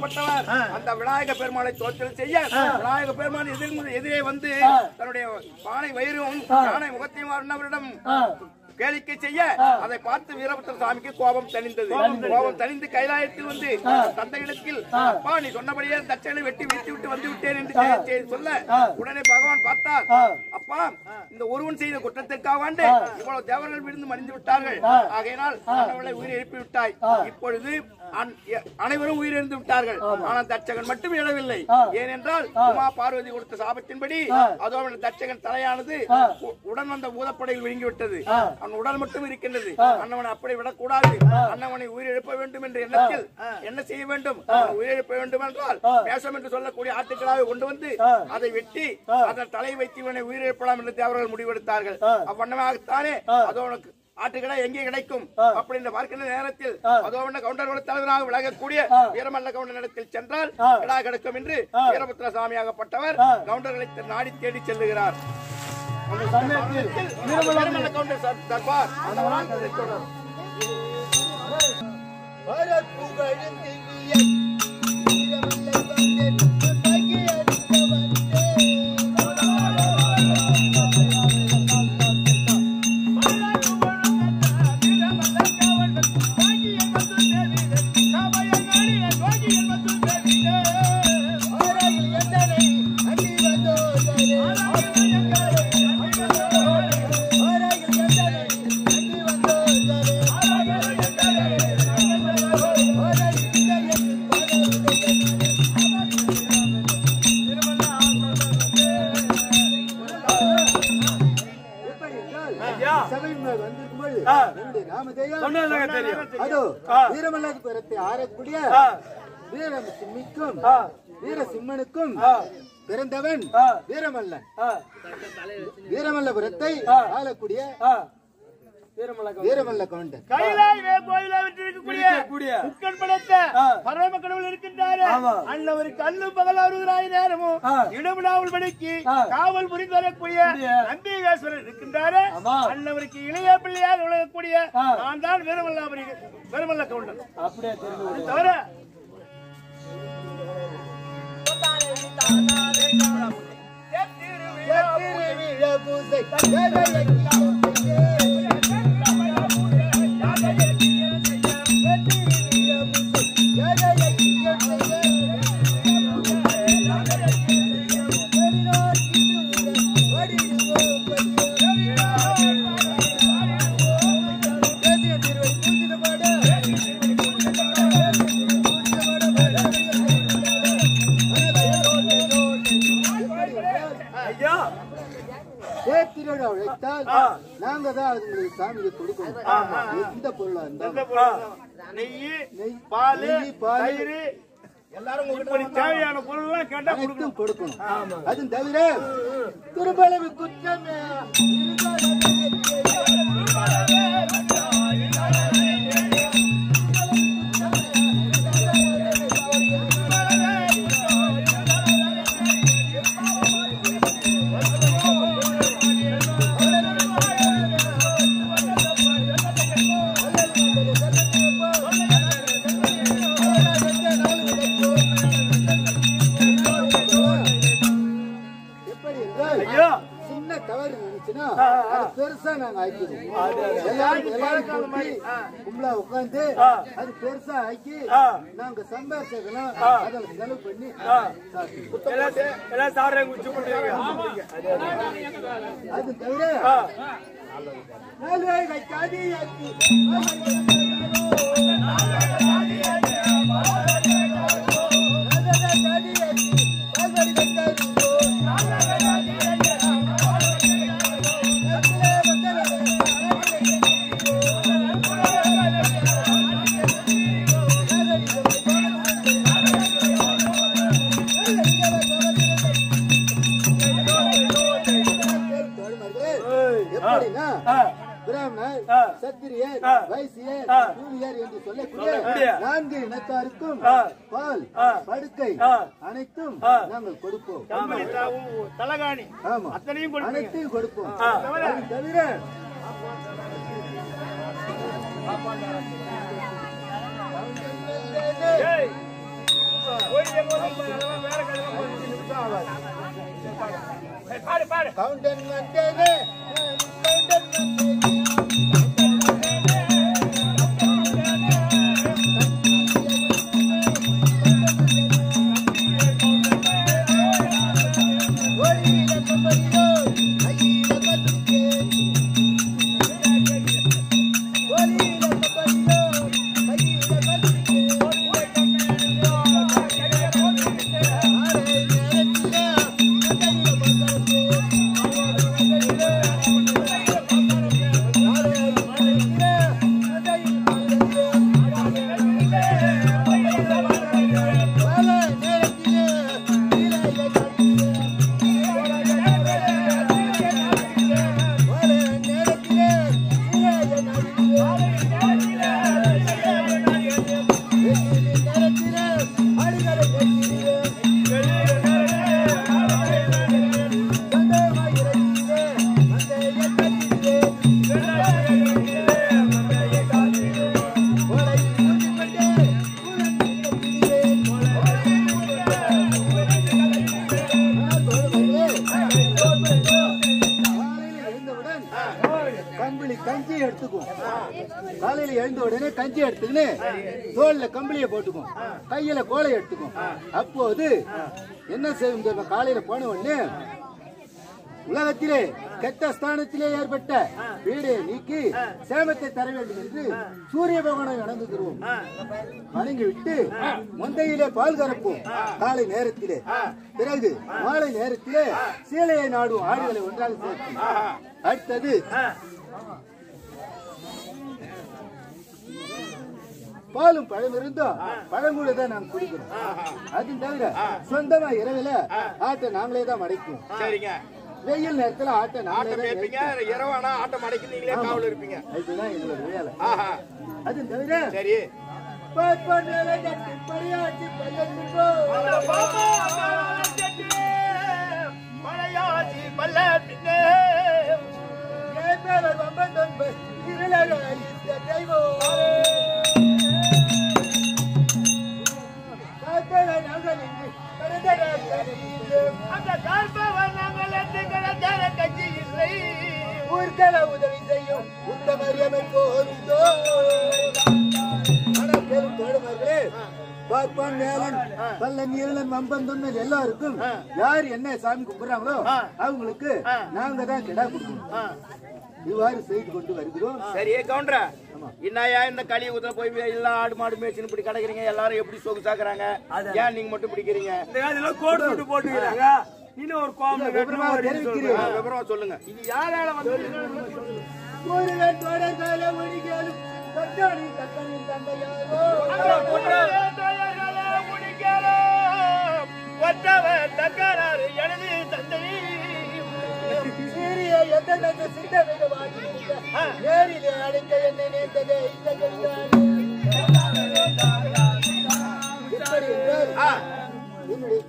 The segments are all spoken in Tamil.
சாமியாகப்பட்டவர் அந்த விநாயக பெருமாளை தோற்றல் செய்ய விநாயக பெருமாள் எதிர் எதிரே வந்து தன்னுடைய பானை வயிறும் யானை முகத்தையும் அண்ணவரிடம் கேளிக்கை செய்ய அதை பார்த்து வீரபத்திர சாமிக்கு கோபம் தணிந்தது கோபம் தணிந்து கைலாயத்தில் வந்து தந்தையிடத்தில் அப்பா நீ சொன்னபடியே தச்சனை வெட்டி வீழ்த்தி விட்டு வந்து விட்டேன் என்று செய்தி- செய்தி சொல்ல உடனே பகவான் பார்த்தார் அப்பா இந்த ஒருவன் செய்த குற்றத்திற்காக வேண்டு இவ்வளவு தேவர்கள் விழுந்து மடிந்து விட்டார்கள் ஆகையினால் அவளை உயிரை எழுப்பி விட்டாய் இப்பொழுது அன்- எ- அனைவரும் உயிரிழந்து விட்டார்கள் ஆனால் தச்சகன் மட்டும் எழவில்லை ஏனென்றால் உமா பார்வதி கொடுத்த சாபத்தின்படி அதோட தச்சகன் தலையானது உ- உடன் வந்த பூதப்படையில் விழுங்கிவிட்டது அவன் உடல் மட்டும் இருக்கின்றது அண்ணவனை அப்படி விடக்கூடாது அண்ணவனை உயிரிழப்ப வேண்டும் என்ற எண்ணத்தில் என்ன செய்ய வேண்டும் அவனை உயிரிழப்ப வேண்டும் என்றால் பேசம் என்று சொல்லக்கூடிய ஆட்டுக்களாக கொண்டு வந்து அதை வெட்டி அதன் தலை வைத்து இவனை உயிரிழப்பலாம் என்று தேவர்கள் முடிவெடுத்தார்கள் அவ்வண்ணமாகத்தானே அதோட ஆட்டுக்கடை எங்கே கிடைக்கும் அப்படின்னு பார்க்கின்ற நேரத்தில் அதோ ஒண்ணு கவுண்டர்களோட தலைவராக விலகக்கூடிய வீரமல்ல கவுண்டர் இடத்தில் சென்றால் கிடா கிடைக்கும் என்று வீரபுத்திர சாமியாகப்பட்டவர் கவுண்டர்களை நாடி தேடி செல்லுகிறார் அந்த சமயத்தில் வீரமல்ல கவுண்டர் சர்- தர்பார் அந்த வளாகத்தில் தொடர். எப்படி என்றால், ஐயா. சபையின் மேல் வந்திருக்கும்போது என்னுடைய நாமதேயம் சொன்னதுதாங்க தெரியும் அதோ வீரமல்லாபுரத்தை ஆறக்கூடிய வீரம் சிம்மிக்கும் வீர சிம்மனுக்கும் பிறந்தவன் வீரமல்லன் வீரமல்லபுரத்தை ஆளக்கூடிய வீரமல்ல கவுண்டர் கைலாய் கோயில இருக்கக்கூடிய முக்கன் படைத்த பரம கடவுள் இருக்கின்றாரு அண்ணவருக்கு அல்லும் பகல் அறுபதாய் நேரமும் இடமிடாமல் படைக்கு காவல் புரிந்து வரக்கூடிய நம்பிகேஸ்வரர் இருக்கின்றாரு அண்ணவருக்கு இளைய பிள்ளையாக விளங்கக்கூடிய நான் தான் வீரமல்லாபுரி வீரமல்ல கவுண்டர் அப்படியே தெரிந்து அது தவிர ஐயா தேத்திரோட உழைத்தால் நாங்க தான் அதுங்களுக்கு சாமிக்கு கொடுக்கணும் எந்த பொருளா இருந்தாலும் நெய் பால் நெய், பால், தயிர் எல்லாரும் இப்படி தேவையான பொருள் எல்லாம் கேட்டா அனைத்தும் கொடுக்கணும் அதுவும் தவிர திருப்பளவு குற்றமே எப்படி என்றால் சின்ன தவறு இருந்துச்சுன்னா அது பெருசா நாங்க ஆக்கிடுவோம் எல்லாரும் எல்லாரும் கூட்டி கும்பலா உட்கார்ந்து அது பெருசா ஆக்கி நாங்க சம்பாதிச்சதெல்லாம் அதில் செலவு பண்ணி சாப்பிடுவோம். எல்லாம் சே- எல்லாம் சாப்பிடுறேன் உச்சி பண்ணுறீங்க அது தவிர நால்வாய் வைக்காதே ஆக்கி எப்படின்னா பிராமணர் சத்திரியர் வைசியர் கூலியர் என்று சொல்லக்கூடிய நான்கு இனத்தாருக்கும் பால் படுக்கை அனைத்தும் நாங்கள் கொடுப்போம் தலகாணி ஆமா அத்தனையும் கொடுப்பீங்க. அனைத்தையும் கொடுப்போம் அது தவிர ஏய், வேற கழுவ கொஞ்சம் நிமிஷம் ஆகாது சரி, பாடு பாடு கவுண்டன் வந்தேனே கவுண்டன் வந்தேனே ஒளியில கம்பளியோ, கையில கத்திரிக்கே. ஒளியில கம்பளியோ, கையில கத்திரிக்கே. ஆடை நேரத்திலே, கையில மந்தாரத்தே. கம்பளி கஞ்சி எடுத்துக்கும் காலையில எழுந்த உடனே கஞ்சி எடுத்துக்கின்னு தோல்ல கம்பளிய போட்டுக்கும் கையில கோலை எடுத்துக்கும் அப்போது என்ன செய்யும் தெரியுமா? காலையில போன உடனே உலகத்திலே கெட்ட ஸ்தானத்திலே ஏற்பட்ட வீடை நீக்கி சேமத்தை தர வேண்டும் என்று சூரிய பகவானை வணங்கு தருவோம் வணங்கி விட்டு முந்தையிலே பால் கறப்போம் காலை நேரத்திலே பிறகு மாலை நேரத்திலே சீலையை நாடுவோம் ஆடுகளை ஒன்றாக சேர்த்து அடுத்தது பாலும் பழம் இருந்தோம் பழம் கூட தான் நாங்க குடிக்கிறோம் அது தவிர சொந்தமா இரவுல ஆட்டை நாங்களே தான் மடைக்குவோம் சரிங்க வெயில் நேரத்துல ஆட்டை நாங்களே ஆட்டம் தான் கேட்பீங்க இரவானா ஆட்டம் அடைக்கு நீங்களே காவல் இருப்பீங்க அதுதான் எங்களோட வேலை ஆஹா அது தவிர சரி பார்ப்பனரை கட்டி பணியாற்றி பல்லக்கின்றோ. மலையாச்சி பல்ல பின்னே என் பேரர் வம்பன் தொன்பர் இருளரை அழித்த தெய்வம். காத்தரை நாங்கள் இங்கு கடந்தரை கருதினோம். அந்த காண்பவன் நாங்கள் என்று கிடக்கிற கட்சி இல்லை ஊர்களை உதவி செய்யும் உத்தமரியமை போருந்தோ ஆனால் பெரும் தோழர்களே பார்ப்பான் வேலன் பல்லன் ஈரலன் வம்பன் தொன்னல் எல்லாருக்கும் யார் என்ன சாமி கும்பிடுறாங்களோ அவங்களுக்கு நாங்க தான் கிடா கொடுக்கணும் இவ்வாறு செய்து கொண்டு வருகிறோம் சரி கவுண்டர என்னையா இந்த கலியுகத்துல போய் எல்லாம் ஆடு மாடு மேய்ச்சின்னு இப்படி கிடக்குறீங்க எல்லாரும் எப்படி சொகுசாக்குறாங்க ஏன் நீங்க மட்டும் பிடிக்கிறீங்க இந்த காலத்துல கோடு விட்டு போட்டுக்கிறாங்க இன்னும் ஒரு கோம்பு விவரமாக தெரிவிக்கிறேன் ஆ, விவரமா சொல்லுங்க இது யாரால வந்து ஒருவன் தொடர்கால ஒழிகளும் தக்காணி தக்கணி தந்தையாரோ தக்காராரு எனது தந்தை சீரிய எந்தெந்த சித்த வெகுவாகி நேரிலே அழைக்க என்ன நேர்ந்ததே இந்த கவிதானே. இப்படி என்றால், என்னுடைய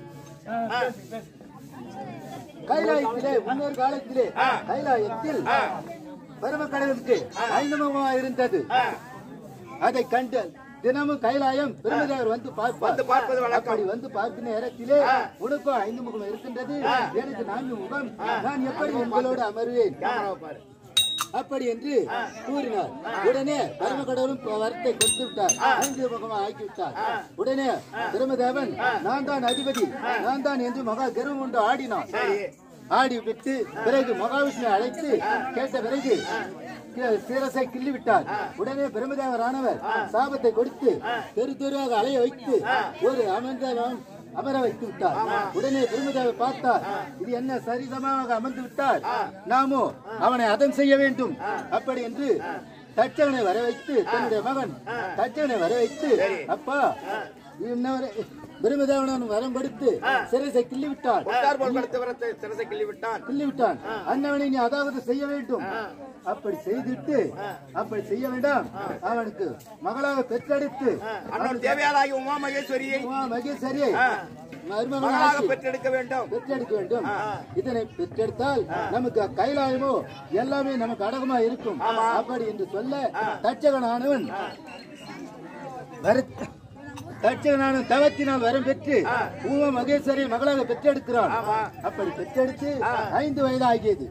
கைலாயத்திலே முன்னொரு காலத்திலே கைலாயத்தில் பரமக்கடலுக்கு ஐந்து முகமாக இருந்தது அதை கண்டு தினமும் கைலாயம் பெருமதியார் வந்து பார்ப்பார் வந்து பார்ப்பது வழக்கம். அப்படி வந்து பார்க்கிற நேரத்திலே உனக்கும் ஐந்து முகம் இருக்கின்றது எனக்கு நான்கு முகம் நான் எப்படி உங்களோடு அமர்வேன் அப்படி என்று கூறினார் உடனே பரமக்கடவுளும் வரத்தை கொடுத்து விட்டார் ஐந்து முகமா ஆக்கி விட்டார் உடனே பிரமதேவன் நான் தான் அதிபதி நான் தான் என்று மகா கர்வம் கொண்டு ஆடினான் ஆடி விட்டு பிறகு மகாவிஷ்ணு அழைத்து கேட்ட பிறகு கி- சிரசை கிள்ளி விட்டார் உடனே பிரம்மதேவரானவர் சாபத்தை கொடுத்து தெரு தெருவாக அலைய வைத்து ஒரு அமர்ந்தவன் அமர வைத்து விட்டார் உடனே பிரம்மதேவர் பார்த்தார் இது என்ன சரிதமாக அமர்ந்து விட்டார் நாமோ அவனை அதம் செய்ய வேண்டும் அப்படி என்று தச்சகனை வர வைத்து தன்னுடைய மகன் தச்சகனை வர வைத்து அப்பா இன்னொரு பிரம்மதேவனன் வரம் கொடுத்து சிரசை கிள்ளி விட்டார் கொண்டார் படுத்த வரத்தை சிரசை கிள்ளி விட்டான் கிள்ளி விட்டான் அன்னவனை நீ அதாவது செய்ய வேண்டும் அப்படி செய்துட்டு அப்படி செய்ய வேண்டாம் அவனுக்கு மகளாக பெற்றெடுத்து அண்ணன் தேவையாளாகி உமா மகேஸ்வரியை உமா மகேஸ்வரியை மகளாக மருமகனாக்கி பெற்றெடுக்க வேண்டும் பெற்றெடுக்க வேண்டும் இதனை பெற்றெடுத்தால் நமக்கு கைலாயமோ எல்லாமே நமக்கு அடகமா இருக்கும் அப்படி என்று சொல்ல தச்சகனானவன் வரத் தட்சகனான தவத்தினால் வரம் பெற்று பூம மகேஸ்வரி மகளாக பெற்றெடுக்கிறான் அப்படி பெற்றெடுத்து ஐந்து வயது ஆகியது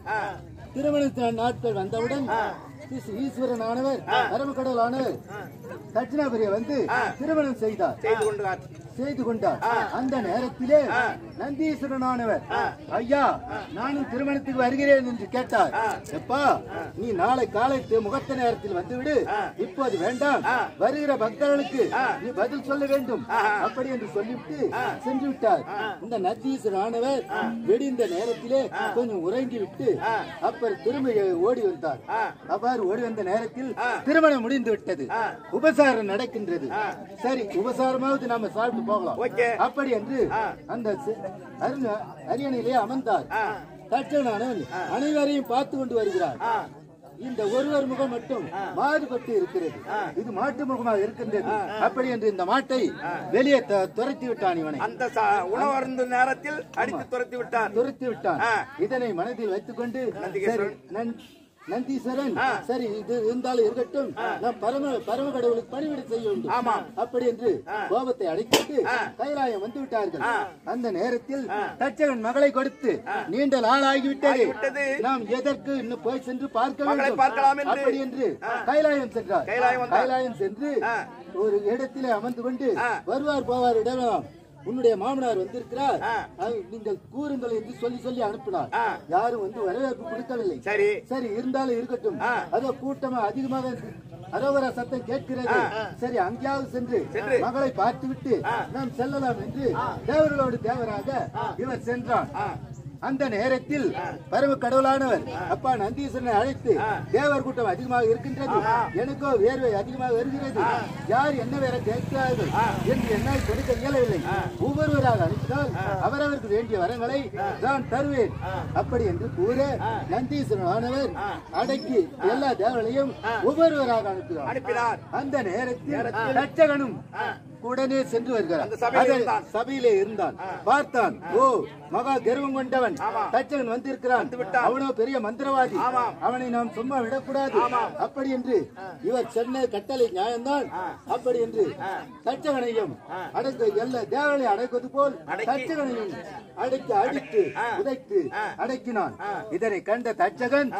திருமண நாட்கள் வந்தவுடன் ஈஸ்- ஈஸ்வரனானவர் பரமக்கடலானவர் தட்சிணாபுரிய வந்து திருமணம் செய்தார் செய்து கொண்டார் செய்து கொண்டார் அந்த நேரத்திலே நந்தீஸ்வரனானவர் ஐயா நானும் திருமணத்துக்கு வருகிறேன் என்று கேட்டார் எப்பா நீ நாளை காலை தி- முகத்த நேரத்தில் வந்துவிடு இப்போது வேண்டாம் வருகிற பக்தர்களுக்கு நீ பதில் சொல்ல வேண்டும் அப்படி என்று சொல்லிவிட்டு சென்று விட்டார் இந்த நந்தீஸ்வரனானவர் வெடிந்த நேரத்திலே கொஞ்சம் உறங்கி விட்டு அப்புறம் திரும்ப ஓடி வந்தார் அவ்வாறு ஓடி வந்த நேரத்தில் திருமணம் முடிந்து விட்டது உபசாரம் நடக்கின்றது சரி உபசாரமாவது நாம சாப்பிட்டு போகலாம் ஓகே. அப்படி என்று அந்த சி- அருண அரியணையிலே அமர்ந்தார் தட்சணானவன் அனைவரையும் பார்த்து கொண்டு வருகிறார் இந்த ஒருவர் முகம் மட்டும் மாறுபட்டு இருக்கிறது இது மாட்டு முகமாக இருக்கின்றது அப்படி என்று இந்த மாட்டை வெளியே த- துரத்தி விட்டான் இவனை அந்த ச- உணவருந்த நேரத்தில் அடித்து துரத்தி விட்டார் துரத்தி விட்டான் ஆ. இதனை மனதில் வைத்துக் கொண்டு நந்திகேஸ்வரன். சரி, நன்- நந்தீஸ்வரன் சரி இது இருந்தாலும் இருக்கட்டும் நாம் பரம பரம கடவுளுக்கு பணிவிடை செய்ய வேண்டும் ஆமாம். அப்படி என்று கோபத்தை அடைத்துட்டு கைலாயம் வந்து விட்டார்கள் அந்த நேரத்தில் தச்சகன் மகளை கொடுத்து நீண்ட நாள் ஆகிவிட்டது ஆகிவிட்டது. நாம் எதற்கு இன்னும் போய் சென்று பார்க்க மகளை வேண்டும் பார்க்கலாம் என்று. அப்படி என்று கைலாயம் சென்றார் கைலாயம் வந்தார். கைலாயம் சென்று ஆ. ஒரு இடத்திலே அமர்ந்து கொண்டு ஆ. வருவார் போவார் இடமெல்லாம் உன்னுடைய மாமனார் வந்திருக்கிறார் ஆ. அது நீங்கள் கூறுங்கள் என்று சொல்லி சொல்லி அனுப்பினார் ஆ. யாரும் வந்து வரவேற்பு கொடுக்கவில்லை சரி சரி இருந்தாலும் இருக்கட்டும் ஆ. அதோ கூட்டமா அதிகமாக அரோகர சத்தம் கேட்கிறது சரி அங்கேயாவது சென்று சென்று. மகளை பார்த்துவிட்டு நாம் செல்லலாம் என்று தேவர்களோடு தேவராக இவர் சென்றான் அந்த நேரத்தில் பரம கடவுளானவர் அப்பா நந்தீஸ்வரனை அழைத்து தேவர் கூட்டம் அதிகமாக இருக்கின்றது எனக்கோ வேர்வை அதிகமாக வருகிறது யார் என்ன வேற கேட்கிறார்கள் என்று என்னால் கொடுக்க இயலவில்லை ஒவ்வொருவராக அனுப்பினால் அவரவருக்கு வேண்டிய வரங்களை நான் தருவேன் அப்படி என்று கூற நந்தீஸ்வரன் ஆனவர் அடக்கி எல்லா தேவர்களையும் ஒவ்வொருவராக அனுப்பினார் அனுப்பினார் அந்த நேரத்தில் தட்சகனும் உடனே சென்று வருகிறார் அந்த சபையிலே அதில் இருந்தான். சபையிலே இருந்தான் பார்த்தான் ஓ மகா கர்வம் கொண்டவன் தச்சகன் வந்திருக்கிறான் விட்டான். அவனோ பெரிய மந்திரவாதி ஆமாம். அவனை நாம் சும்மா விடக்கூடாது அப்படி என்று இவர் சொன்ன கட்டளை நியாயம்தான் அப்படி என்று தச்சகனையும் அடக்க எல்லா தேவனை அடக்குவது போல் அடக்கி. தச்சகனையும் அடக்கி அடித்து உதைத்து அடக்கினான் இதனை கண்ட தச்சகன்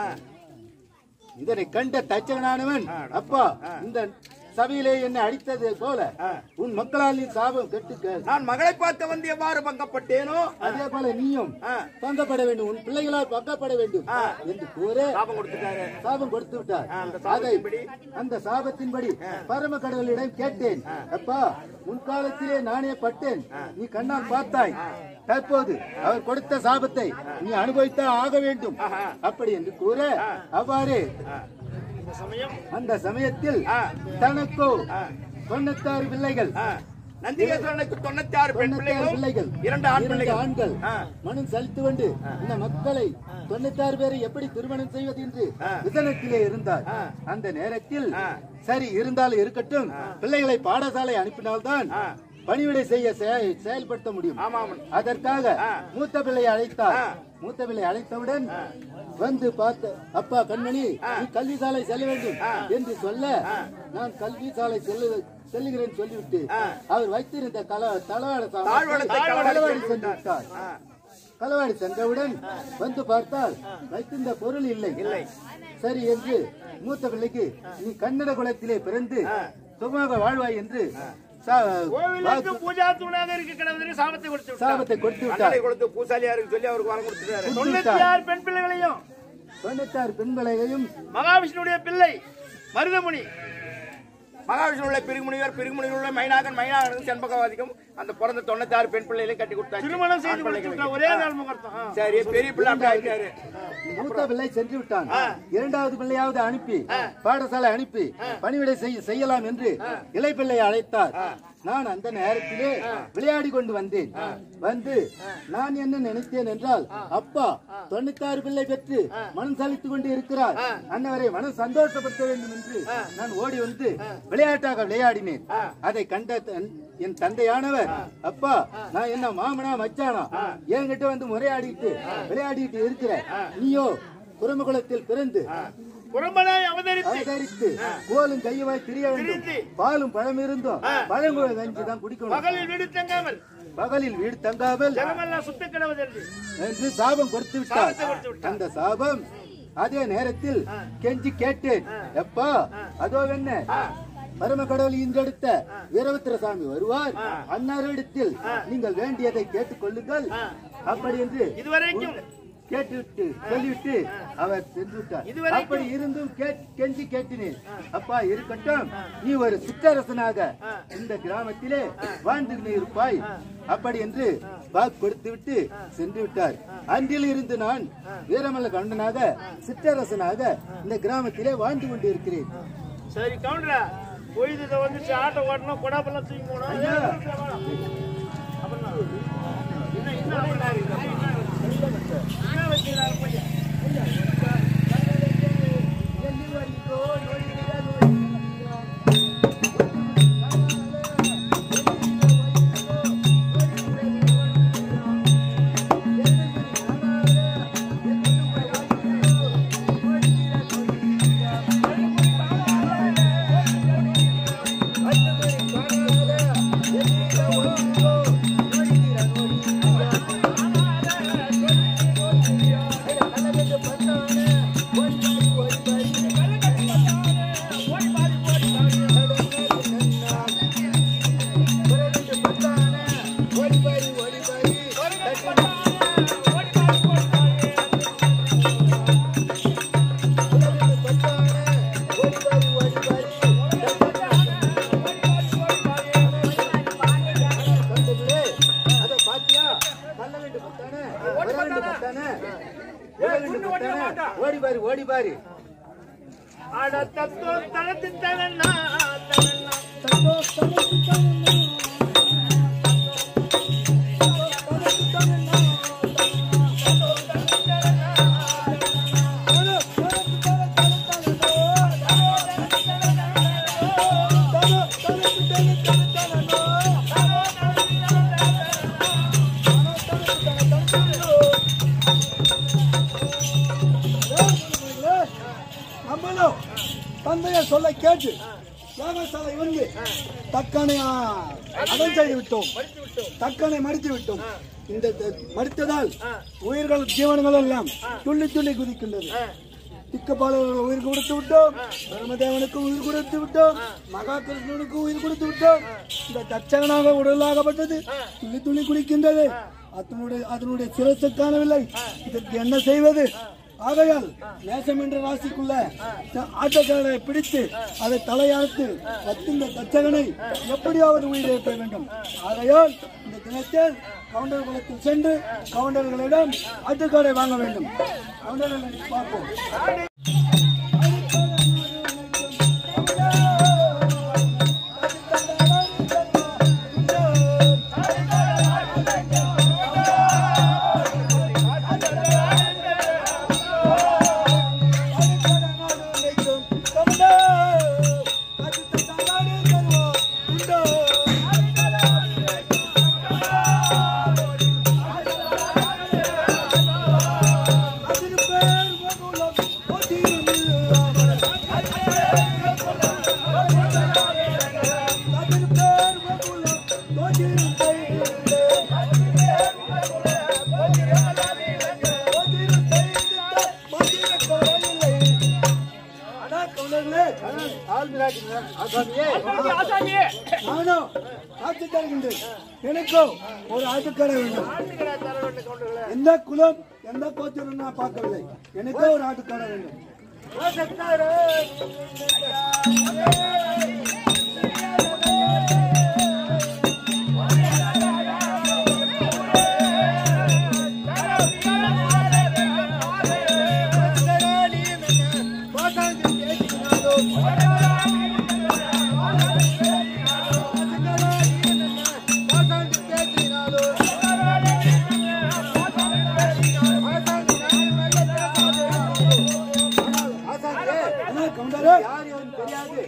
இதனை கண்ட தச்சகனானவன் அப்பா இந்த சபையிலே என்னை அடித்தது போல உன் மக்களால் நீ சாபம் கெட்டுக்க நான் மகளை பார்க்க வந்து எவ்வாறு பங்கப்பட்டேனோ அதே போல நீயும் பங்கப்பட வேண்டும் உன் பிள்ளைகளால் பங்கப்பட வேண்டும் என்று கூற சாபம் கொடுத்துட்டாரு சாபம் கொடுத்து விட்டார் அந்த அதை சாபத்தின்படி? அந்த சாபத்தின்படி பரம கடவுளிடம் கேட்டேன் அப்பா முன்காலத்திலே நானே பட்டேன் நீ கண்ணால் பார்த்தாய் தற்போது அவர் கொடுத்த சாபத்தை நீ அனுபவித்தான் ஆக வேண்டும் அப்படி என்று கூற அவ்வாறே அந்த சமயத்தில் தனக்கோ தொண்ணூத்தாறு பிள்ளைகள் நந்திகேஸ்வரனுக்கு தொண்ணூத்தி ஆறு பெண் தொண்ணூத்தாறு பிள்ளைகளும் பிள்ளைகள் இரண்டு ஆண் இரண்டு பிள்ளைகள் ஆண்கள் ஆ. மனம் செலுத்து கொண்டு இந்த மக்களை தொண்ணூத்தாறு பேரை எப்படி திருமணம் செய்வது என்று விதனத்திலே இருந்தார் அந்த நேரத்தில் சரி இருந்தாலும் இருக்கட்டும் பிள்ளைகளை பாடசாலை அனுப்பினால்தான் பணிவிடை செய்ய செய- செயல்படுத்த முடியும் ஆமாம் அதற்காக மூத்த பிள்ளையை அழைத்தார் மூத்த பிள்ளை அழைத்தவுடன் வந்து பார்த்த அப்பா கண்மணி நீ கல்வி சாலை செல்ல வேண்டும் என்று சொல்ல நான் கல்வி சாலை செல்ல செல்லுகிறேன் சொல்லிவிட்டு அவர் வைத்திருந்த கல தளவாட சாமான் தாழ்வாளத்தை களவாடி களவாடி சென்று சென்று விட்டார் களவாடி சென்றவுடன் வந்து பார்த்தால் வைத்திருந்த பொருள் இல்லை இல்லை. சரி என்று மூத்த பிள்ளைக்கு நீ கன்னட குலத்திலே பிறந்து சுகமாக வாழ்வாய் என்று சா- கோவிலுக்கு பூஜா தூணாக இருக்க கிடந்தது சாபத்தை கொடுத்து விட்டார் சாபத்தை கொடுத்து விட்டார் அண்ணனை கொடுத்து பூசாலியாருக்கு சொல்லி அவருக்கு வரம் கொடுத்துட்டாரு கொடுத்து தொண்ணூத்தி விட்டார் ஆறு பெண் பிள்ளைகளையும் தொண்ணூத்தாறு பெண் பிள்ளைகளையும் மகாவிஷ்ணுடைய பிள்ளை மருதமுனி மகாவிஷ்ணுவுள்ள பிரிகுமுனிவர் பிரிகுமுனிவர் மைனாகன் மைனாகனுக்கு செண்பகவாதிக்கும் அந்த பிறந்த தொண்ணூத்தி ஆறு பெண் பிள்ளைகளையும் கட்டி கொடுத்தாரு திருமணம் செய்து கொடுத்து விட்டார் ஒரே நாள் முகூர்த்தம் ஆ. சரி பெரிய பிள்ளை அப்படி ஆயிட்டாரு மூத்த பிள்ளை சென்று விட்டான் இரண்டாவது பிள்ளையாவது அனுப்பி பாடசாலை அனுப்பி பணிவிடை செய்ய செய்யலாம் என்று இளை பிள்ளையை அழைத்தார் நான் அந்த நேரத்திலே விளையாடி கொண்டு வந்தேன் வந்து நான் என்ன நினைத்தேன் என்றால் அப்பா தொண்ணூத்தாறு பிள்ளை பெற்று மனம் சலித்துக் கொண்டு இருக்கிறார் அன்னவரை மனம் சந்தோஷப்படுத்த வேண்டும் என்று நான் ஓடி வந்து விளையாட்டாக விளையாடினேன் அதை கண்ட தன்- என் தந்தையானவர் அப்பா நான் என்ன மாமனா மச்சானா என்கிட்ட வந்து முறையாடிட்டு விளையாடிட்டு இருக்கிற நீயோ குரமகுலத்தில் பிறந்து குரம்பனாய் அவதரித்து அவதரித்து கோலும் கையுமாய் திரிய வேண்டும் திரிந்து. பாலும் பழம் இருந்தும் பழங்குழ கஞ்சி தான் குடிக்கணும் பகலில் வீடு தங்காமல் பகலில் வீடு தங்காமல் ஜெகமெல்லாம் சுத்த கிடவதென்று என்று சாபம் கொடுத்து விட்டார் சாபத்தை கொடுத்து விட்டார். அந்த சாபம் அதே நேரத்தில் கெஞ்சி கேட்டேன் எப்பா அதோ என்ன பரம கடவுள் இன்றெடுத்த வீரபத்திர சாமி வருவார் அன்னாரிடத்தில் நீங்கள் வேண்டியதை கேட்டுக் கொள்ளுங்கள் அப்படி என்று இதுவரைக்கும் கேட்டுவிட்டு சொல்லிவிட்டு அவர் சென்று விட்டார் இதுவரைக்கும் அப்படி இருந்தும் கேட்- கெஞ்சி கேட்டினேன் அப்பா இருக்கட்டும் நீ ஒரு சிற்றரசனாக இந்த கிராமத்திலே வாழ்ந்து இருப்பாய் அப்படி என்று வாக்கு கொடுத்து விட்டு சென்று விட்டார் அன்றில் இருந்து நான் வீரமல்ல கண்டனாக சிற்றரசனாக இந்த கிராமத்திலே வாழ்ந்து கொண்டு இருக்கிறேன் சரி கவுண்டரா பொழுது இதை வந்துச்சு ஆட்டோ ஓட்டணும் கொடாப்பெல்லாம் தூக்கி போகணும் ஐயா. அப்புறம் என்ன என்ன பண்ணாரு? என்ன வச்சுக்கிறாரு பையன்? அதை பாத்தியா கல்ல வேண்டு பட்டானே வர வேண்டு பட்டானே விட வேண்டு பட்டானே ஓடி பாரு ஓடி பாரு அட தத்தோ தளத்து தலன்னா தலன்னா நம்மளும் தந்தைய சொல்ல கேட்டு யாகசாலை வந்து தக்கனை அடம் செய்து விட்டோம் தக்கனை மடித்து விட்டோம் இந்த த- மடித்ததால் உயிர்கள் ஜீவன்கள் எல்லாம் துள்ளி துள்ளி குதிக்கின்றது திக்கபாலர்கள் உயிர் கொடுத்து விட்டோம் பிரம்மதேவனுக்கு உயிர் கொடுத்து விட்டோம் மகாகிருஷ்ணனுக்கு உயிர் கொடுத்து விட்டோம் இந்த தச்சகனாக உடலாகப்பட்டது துள்ளி துள்ளி குடிக்கின்றது அதனுடைய அதனுடைய சிரசு காணவில்லை இதற்கு என்ன செய்வது ஆகையால் நேசம் என்ற ராசிக்குள்ள ஆட்டக்காரரை பிடித்து அதை தலையாழ்த்து பத்திந்த தச்சகனை எப்படியாவது உயிரிழக்க வேண்டும் ஆகையால் இந்த தினத்தில் கவுண்டர் குளத்தில் சென்று கவுண்டர்களிடம் ஆட்டுக்காரை வாங்க வேண்டும் கவுண்டர்களை பார்ப்போம் ஆசாமியே நானும் காத்து தருகின்றேன் எனக்கோ ஒரு ஆட்டுக்கடை வேண்டும் ஆட்டுக்கடை தர வேண்டும் கவுண்டர்களே எந்த குலம் எந்த கோத்திரம் நான் பார்க்கவில்லை எனக்கோ ஒரு ஆட்டுக்கடை வேண்டும் அண்ணா, கவுண்டரே யார் யாரும் தெரியாது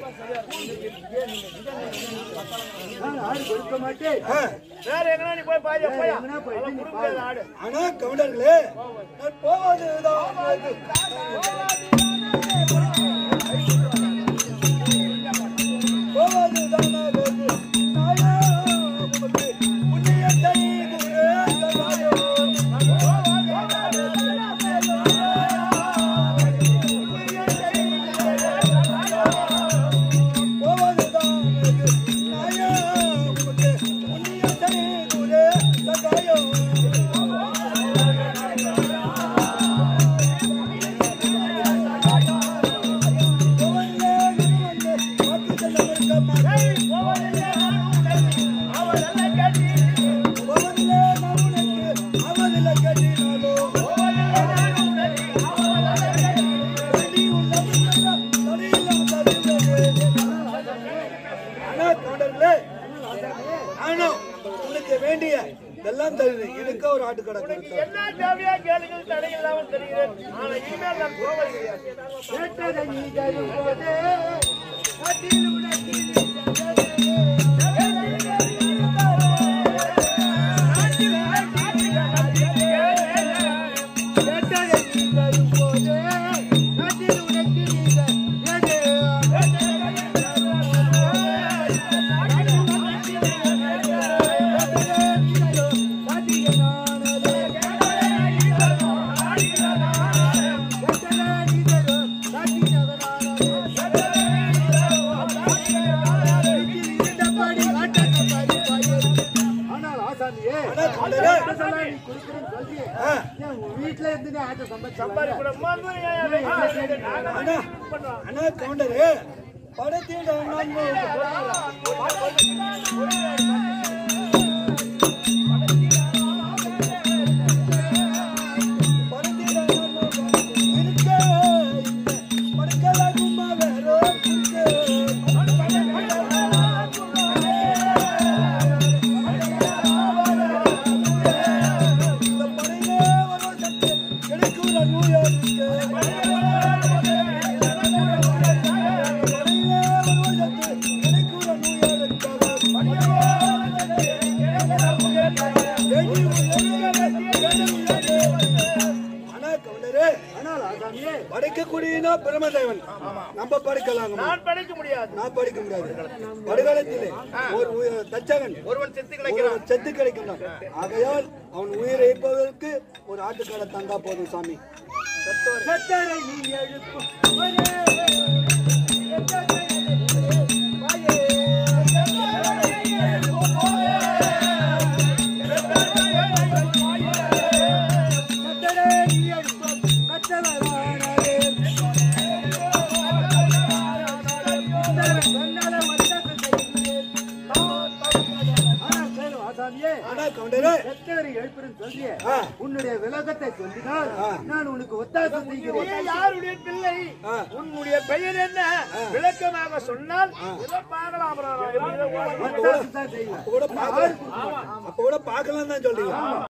நான் ஆடு கொடுக்க மாட்டேன் வேற எங்கனா நீ போய் பாரு போய் எங்கனா போயிட்டு அவன் நீ கொடுக்க முடியாது ஆடு அண்ணா கவுண்டர்களே நான் போவதுதான் ஆனா தொண்டர்களே நானும் உனக்கு வேண்டிய இதெல்லாம் தருது இதுக்கு ஒரு ஆட்டுக்கடை கருத்து என்ன தேவையா கேளுங்கள் தடை இல்லாமல் தருகிறேன் ஆனா இனிமேல் நான் போவது கிடையாது ஆனால் ஆசாமியே ஆனா தொண்டரே ஆட்டெல்லாம் நீ குடிக்கிறேன்னு சொல்றியே. ஏன் உன் வீட்டுல இருந்து நீ ஆட்டை சம்பாதிச்சு கூட மருந்து ஏன் நாங்க அண்ணா அண்ணா கவுண்டரு படத்தீண்ட ஆனா கவுண்டரு ஆனால் ஆசாமியே படைக்கக்கூடியனா பிரமதேவன் நம்ம படைக்கலாங்க நான் படைக்க முடியாது நான் படிக்க முடியாது படுகாலத்திலே ஒரு உய- தச்சகன் ஒருவன் செத்து ஒரு கிடக்கிறான் செத்து கிடைக்கின்றான் ஆகையால் அவன் உயிரை இழப்பதற்கு ஒரு ஆட்டுக்கார தந்தா போதும் சாமி சட்டரை நீ எழுப்பும் ஒரே சட்டரை நீ எழுப்பும் கட்டவரானே சொன்னால வந்தது செய்கிறேன். ஆனா கேளு ஆசாமியே ஆனா கவுண்டரே செத்தவரை எழுப்புறேன்னு சொல்றியே ஆ. உன்னுடைய விலகத்தை சொல்லினால் நான் உனக்கு ஒத்தாசை நீ செய்கிறேன் யாருடைய பிள்ளை ஆ. உன்னுடைய பெயர் என்ன விளக்கமாக சொன்னால் இதை பார்க்கலாம் அப்புறம். ஒத்தாசை தான் செய்வேன் அப்ப கூட பார்க்கலாம் அப்ப கூட பார்க்கலாம் தான் சொல்றீங்க